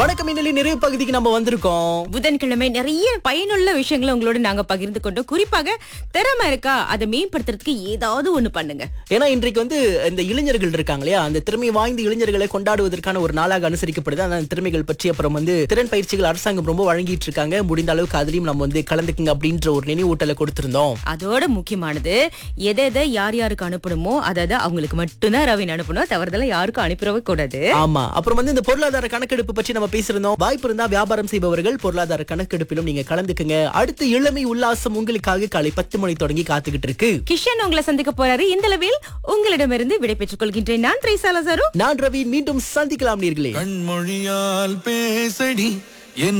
வணக்கம் இன்னலி நிறைவு பகுதிக்கு நம்ம வந்திருக்கோம் புதன்கிழமை நிறைய பயனுள்ள விஷயங்களை உங்களோட நாங்க பகிர்ந்து கொண்டோம் குறிப்பாக திறமை இருக்கா அதை மேம்படுத்துறதுக்கு ஏதாவது ஒண்ணு பண்ணுங்க ஏன்னா இன்றைக்கு வந்து இந்த இளைஞர்கள் இருக்காங்க இல்லையா அந்த திறமை வாய்ந்த இளைஞர்களை கொண்டாடுவதற்கான ஒரு நாளாக அனுசரிக்கப்படுது அந்த திறமைகள் பற்றி அப்புறம் வந்து திறன் பயிற்சிகள் அரசாங்கம் ரொம்ப வழங்கிட்டு இருக்காங்க முடிந்த அளவுக்கு அதுலயும் நம்ம வந்து கலந்துக்குங்க அப்படின்ற ஒரு நினைவூட்டலை கொடுத்திருந்தோம் அதோட முக்கியமானது எதை எதை யார் யாருக்கு அனுப்பணுமோ அதை அதை அவங்களுக்கு மட்டும்தான் ரவின் அனுப்பணும் தவறுதலா யாருக்கும் அனுப்பிடவே கூடாது ஆமா அப்புறம் வந்து இந்த பொருளாதார கணக்கெடுப்பு பற்றி நம்ம பேசியிருந்தோம் வாய்ப்பு இருந்தா வியாபாரம் செய்பவர்கள் பொருளாதார கணக்கெடுப்பிலும் நீங்க கலந்துக்குங்க அடுத்து இளமை உல்லாசம் உங்களுக்காக காலை பத்து மணி தொடங்கி காத்துக்கிட்டு இருக்கு கிஷன் உங்களை சந்திக்க போறாரு இந்த அளவில் உங்களிடமிருந்து விடைபெற்றுக் கொள்கின்றேன் நான் திரைசாலசரும் நான் ரவி மீண்டும் சந்திக்கலாம் நீர்களே கண்மொழியால் பேசடி